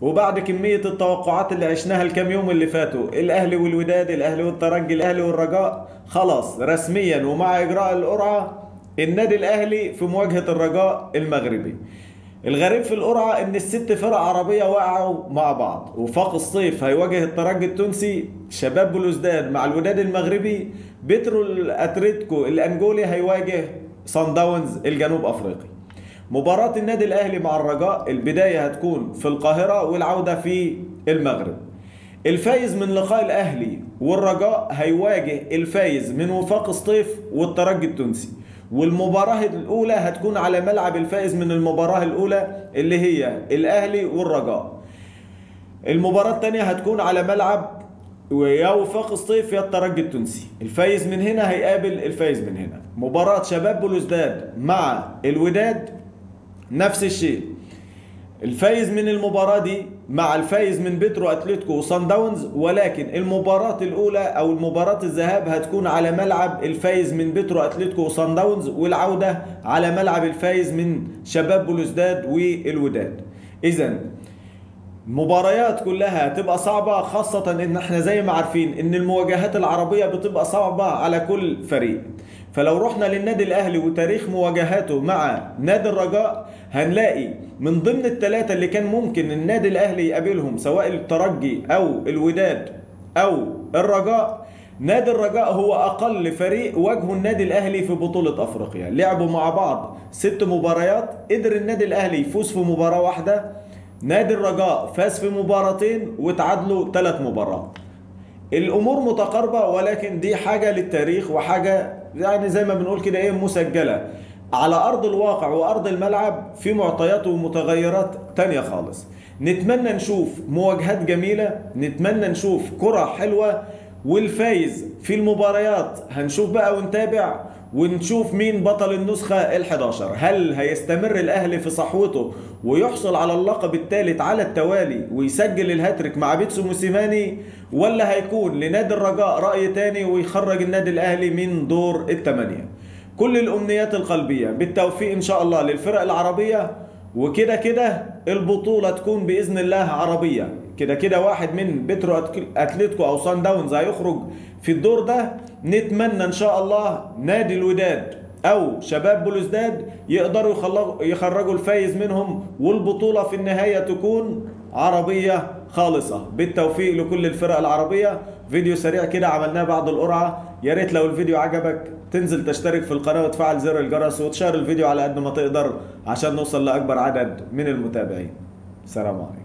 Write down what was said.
وبعد كمية التوقعات اللي عشناها الكام يوم اللي فاتوا الاهلي والوداد الاهلي والترجي الاهلي والرجاء خلاص رسميا ومع اجراء القرعة النادي الاهلي في مواجهة الرجاء المغربي الغريب في القرعة ان الست فرق عربية وقعوا مع بعض وفاق الصيف هيواجه الترجي التونسي شباب بلوزداد مع الوداد المغربي بترو الاتليتيكو الانجولي هيواجه صن داونز الجنوب افريقي مباراة النادي الاهلي مع الرجاء البداية هتكون في القاهرة والعودة في المغرب الفايز من لقاء الاهلي والرجاء هيواجه الفايز من وفاق الصيف والترجي التونسي والمباراة الأولى هتكون على ملعب الفائز من المباراة الأولى اللي هي الأهلي والرجاء. المباراة الثانية هتكون على ملعب يا وفاق الصيف يا الترجي التونسي. الفايز من هنا هيقابل الفايز من هنا. مباراة شباب بلوزداد مع الوداد نفس الشيء. الفايز من المباراة دي مع الفايز من بترو اتلتيكو وصن داونز ولكن المباراة الأولى أو المباراة الذهاب هتكون على ملعب الفايز من بترو اتلتيكو وصن داونز والعودة على ملعب الفايز من شباب بلوزداد والوداد. إذا مباريات كلها هتبقى صعبة خاصة ان احنا زي ما عارفين ان المواجهات العربية بتبقى صعبة على كل فريق فلو رحنا للنادي الاهلي وتاريخ مواجهاته مع نادي الرجاء هنلاقي من ضمن الثلاثة اللي كان ممكن النادي الاهلي يقابلهم سواء الترجي او الوداد او الرجاء نادي الرجاء هو اقل فريق واجهه النادي الاهلي في بطولة افريقيا لعبوا مع بعض ست مباريات قدر النادي الاهلي يفوز في مباراة واحدة نادي الرجاء فاز في مباراتين وتعادلوا ثلاث مباريات الامور متقاربه ولكن دي حاجه للتاريخ وحاجه يعني زي ما بنقول كده ايه مسجله على ارض الواقع وارض الملعب في معطيات ومتغيرات تانية خالص نتمنى نشوف مواجهات جميله نتمنى نشوف كره حلوه والفايز في المباريات هنشوف بقى ونتابع ونشوف مين بطل النسخة ال11 هل هيستمر الأهلي في صحوته ويحصل على اللقب الثالث على التوالي ويسجل الهاتريك مع بيتسو موسيماني ولا هيكون لنادي الرجاء رأي تاني ويخرج النادي الأهلي من دور الثمانية كل الأمنيات القلبية بالتوفيق إن شاء الله للفرق العربية وكده كده البطولة تكون بإذن الله عربية كده كده واحد من بترو اتلتيكو او سان داونز هيخرج في الدور ده نتمنى ان شاء الله نادي الوداد او شباب بلوزداد يقدروا يخرجوا الفايز منهم والبطولة في النهاية تكون عربية خالصة بالتوفيق لكل الفرق العربية فيديو سريع كده عملناه بعد القرعة يا ريت لو الفيديو عجبك تنزل تشترك في القناة وتفعل زر الجرس وتشير الفيديو على قد ما تقدر عشان نوصل لأكبر عدد من المتابعين سلام عليكم